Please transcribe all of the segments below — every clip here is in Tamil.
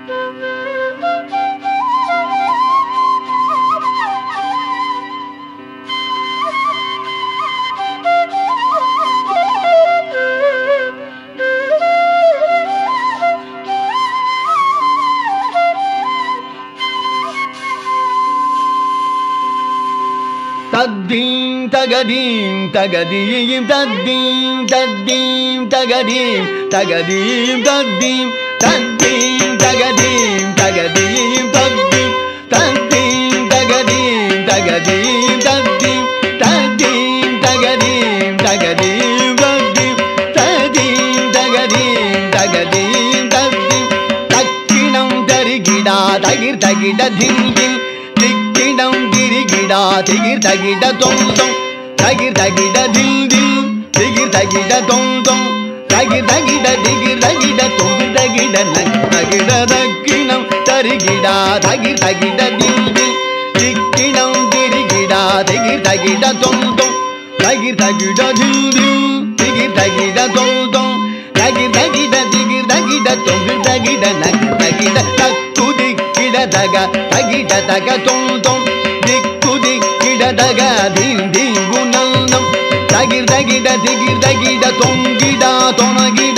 தத்தீம் தகதீம் தகதீம் தத்தீம் தத்தீம் தகதீம் தகதீம் தத்தீம் தத்தீம் தகதீம் தகதீம் தத்தீம் தத்தீம் தகதீம் தகதீம் தத்தீம் தத்தீம் தகதீம் தகதீம் தத்தீம் தத்தீம் தகதீம் தகதீம் தத்தீம் தக்கிணம் தருகிடா தகிர் தகிட திங்கில் திக்கிடம் திரிகிடா திகிர் தகிட தொம் தொம் தகிர் தகிட தில் தில் திகிர் தகிட தொம் தொம் தகிர் தகிட திகிர் தகிட தொம் தகிட நக் தகிட தக்கிணம் தருகிடா தகிர் தகிட தில் தில் திக்கிடம் திரிகிடா திகிர் தகிட தொம் தொம் தகிர் தகிட தில் தில் திகிர் தகிட தொம் தொம் தகிர் தகிட திகிர் தகிட தொங்கு தகிட நக் தகிட தக்குதி கிடதக தகிட தக தொம் தொம் திக்குதி கிடதக தீம் தீங்கு நந்தம் தகிர் தகிட திகிர் தகிட தொங்கிட தொணகிட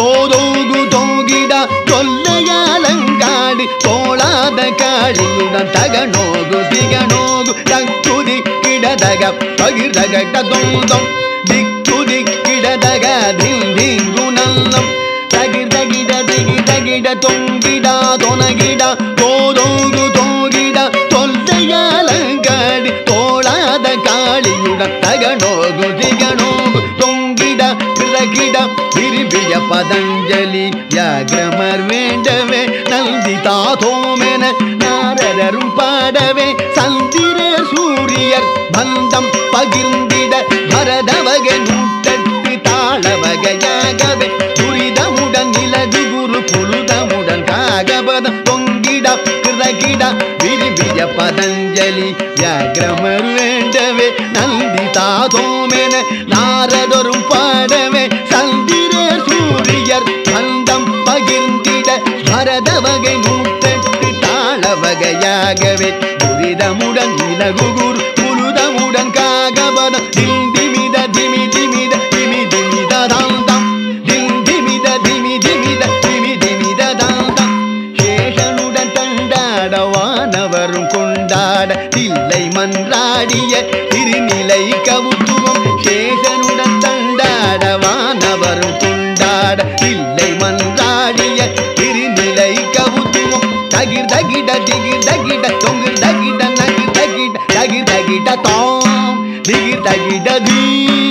தோதோகு தொங்கிட தொல்லையாலங்காடி தோளாத காளியுடன் தகனோகு திகனோகு தக்குதி கிடதக தகிர் தகட தொம் தொம் திக்குதி கிடதக தீம் தீங்கு நந்தம் தகிர் தகிட திகிர் தகிட தொங்கிட தொணகிட தோதோகு தோகிட தொல்லையாலங்காடி தோளாத காளியுடன் தகனோகு திகனோகு தொங்கிட கிடகிட விரும்பிய பதஞ்சலி வியாகிரமர் வேண்டவே நந்தி தாதோமென நாரதரும் பாடவே சந்திர சூரியர் பந்தம் பகிர்ந்திட பரதவகை நூற்றட்டு தாளவகையாகவே துரிதமுடன் நிலது குரு புழுதமுடன் காகபதம் தொங்கிட கிரகிட விரும்பிய பதஞ்சலி வியாகிரமர் வேண்டவே நந்தி தாதோமென நாரதரும் பாடவே சந்திர சூரியர் பந்தம் பகிர்ந்திட பரதவகை நூற்றெட்டு தாள வகையாகவே துரிதமுடன் இலகு குரு புழுதமுடன் காகபதம் திம் திமித திமி திமித திமி திமித தாம் தாம் திம் திமித திமி திமித திமி திமித தாம் தாம் சேஷனுடன் தண்டாட வானவரும் கொண்டாட தில்லை மன்றாடிய திருநிலை கவுத்துவம் சேஷனுடன் தண்டாட வானவரும் கொண்டாட தில்லை மன்றாடிய திருநிலை கவுத்துவம் தகிர் தகிட திகிர் தகிட தொங்கிர் தகிட நகிர் தகிட தகிர் தகிட தாம் திகிர் தகிட தீ